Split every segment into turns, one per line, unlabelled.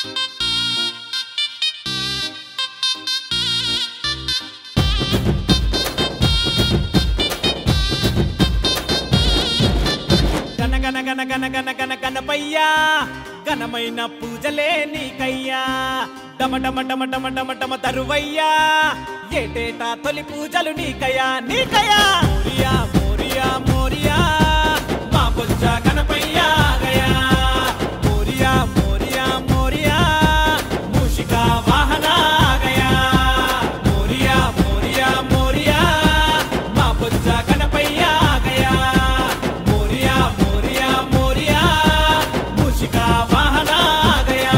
గన గన గన గన గన గన గణపయ్యా ఘనమైన పూజలే నీకయ్యా డమ డమ డమ డమ డమ డమ తరువయ్యా ఏటేటా తొలి పూజలు నీకయ్యా నీకయ్యా మోరియా మోరియా మోరియా మా బొజ్జ గణపయ్యా గయా మోరియా మోరియా మోరియా మూషిక వాహన గయా మోరియా మోరియా మోరియా మా బొజ్జ గణపయ్యా గయా మోరియా మోరియా మోరియా మూషిక వాహన గయా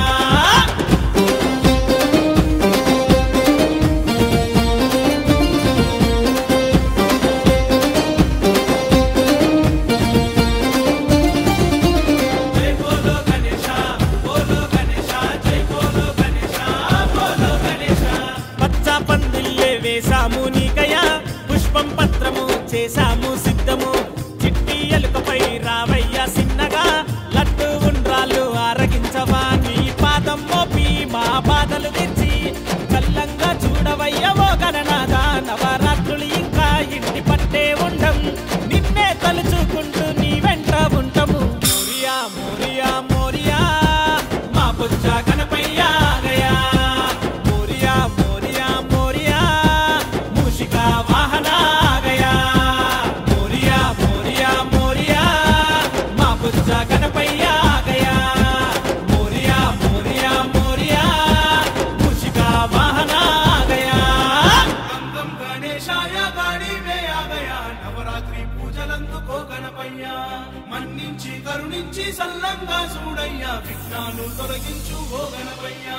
జై బోలో గణేశ బోలో గణేశ జై బోలో గణేశ బోలో గణేశ పచ్చ పందిల్లే వేసాము నీకయా పుష్పం పత్రము చేసాము సిద్ధము చిట్టి ఎలుకపై రావయ్య సిన్నగా లడ్డు ఉండ్రాలు ఆరగించవా నీ పాదం మోపి మా బాధలు తెచ్చి కల్లంగా చూడవయ్య ఓ గణనాథ నవరాత్రులు ఇంకా ఇంటి పట్టే ఉండం నిన్నే తలుచుకుంటూ నీ వెంట ఉంటాము మోరియా మోరియా మోరియా మా బుజ్జ గణపయ్యా గయా మోరియా మోరియా మోరియా మూషిక వాహన గయా మోరియా మోరియా మోరియా మా బుజ్జ గణపయ్యా గయా మోరియా మోరియా మోరియా మూషిక వాహన గయా
గం గం గణేశాయ గాడివే ఆగయా నవరాత్రి పూజలందుకో గణపయ్యా మన్నించి కరుణించి సల్లంగా చూడయ్యా విఘ్నాలు తొలగించు ఓ గణపయ్యా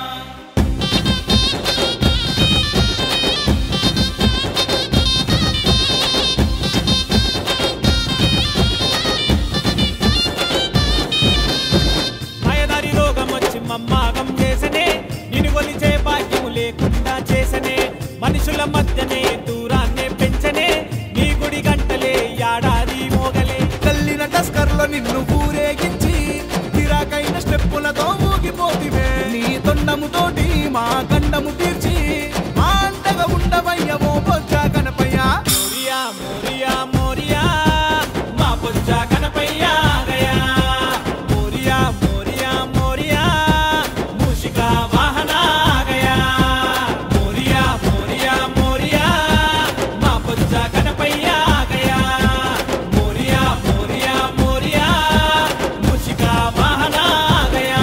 మాయదారి రోగం వచ్చి మమ్మాగం చేసనే నిన్ను కొలిచే భాగ్యము లేకుండా చేసనే మనుషుల మధ్యనే దూరాన్నే పెంచనే నీ గుడి గంటలే యాడాది మోగలే
కల్లిన టస్కర్లో నిన్ను ఊరేగించి గిరాకైన స్టెప్పులతో ఊగిపోతివే నీ తొండముతోటి మా గండము తీర్చి మా అండగా ఉండవయ్య ఓ బొజ్జ గణపయ్యా
మోరియా మోరియా మోరియా మా బొజ్జ గణపయ్యా గయా మోరియా మోరియా మోరియా మూషిక వాహన గయా మోరియా మోరియా మోరియా మా బొజ్జ గణపయ్యా గయా మోరియా మోరియా మోరియా మూషిక వాహన గయా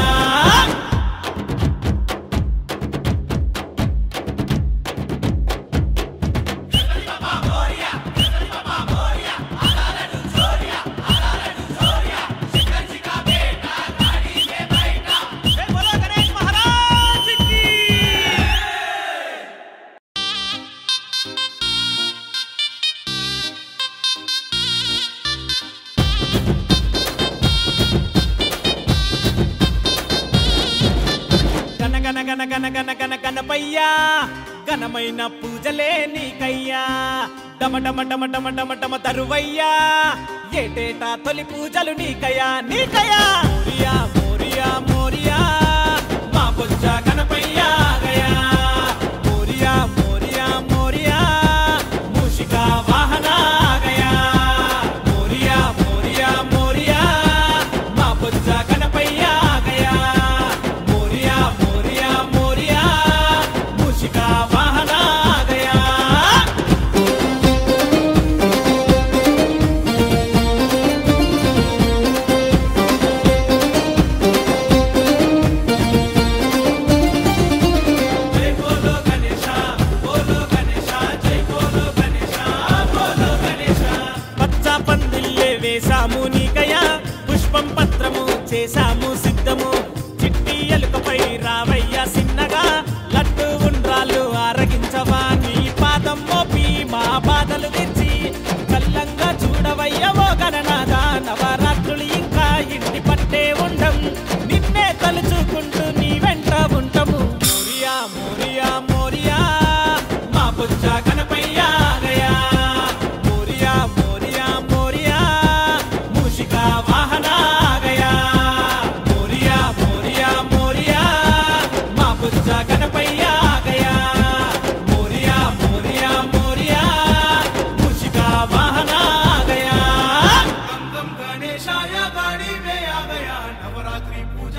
గన గన గన గన గన గన గణపయ్యా ఘనమైన పూజలే నీకయ్యా డమ డమ డమ డమ డమ డమ తరువయ్యా ఏటేటా తొలి పూజలు నీకయ్యా నీకయ్యా మోరియా మోరియా మోరియా మా బొజ్జ గణపయ్యా గయా మోరియా మోరియా మోరియా మూషిక వాహన గయా మోరియా మోరియా మోరియా మా బొజ్జ గణపయ్యా గయా మోరియా మోరియా మోరియా మూషిక వాహన గయా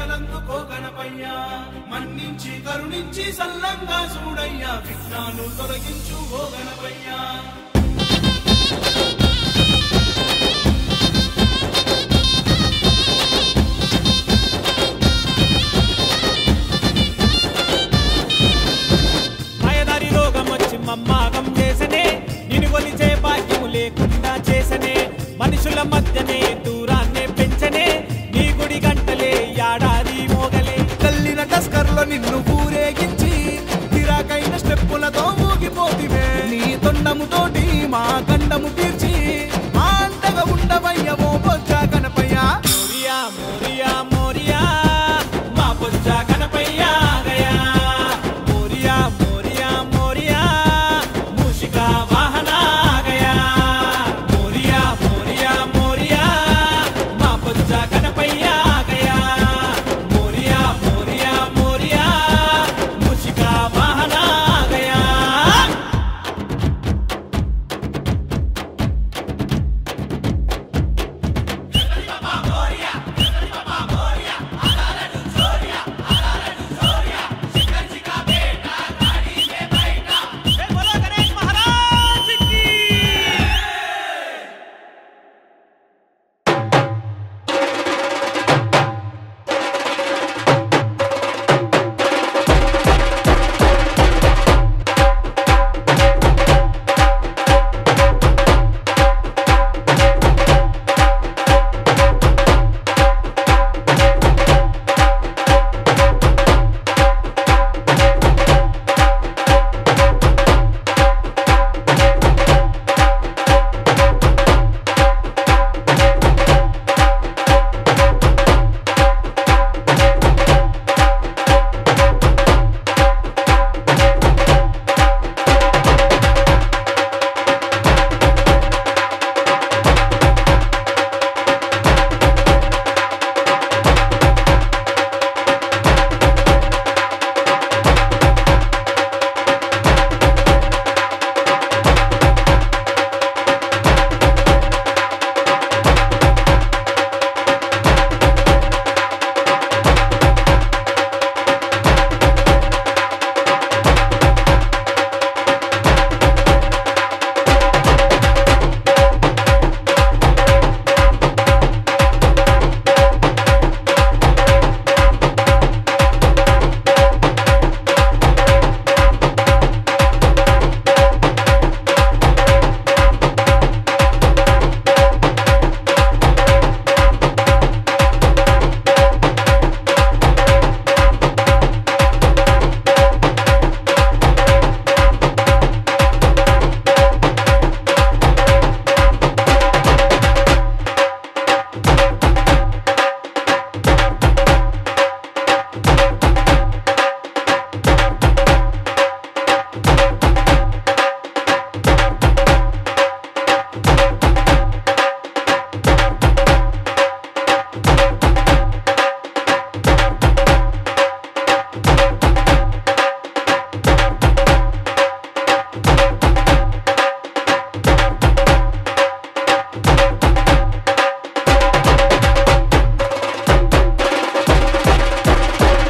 దీవెనలందుకో గణపయ్యా మన్నించి కరుణించి సల్లంగా చూడయ్యా విఘ్నాలు తొలగించు ఓ గణపయ్యా
మాయదారి రోగం వచ్చి మమ్మాగం చేసనే నిన్ను కొలిచే భాగ్యము లేకుండా చేసనే మనుషుల మధ్యనే దూరాన్నే పెంచనే నీ గుడి గంటలే యాడాది మోగలే
కల్లిన టస్కర్లో నిన్ను ఊరేగించి గిరాకైన స్టెప్పులతో ఊగిపోతివే నీ తొండముతోటి మా కండము తీర్చి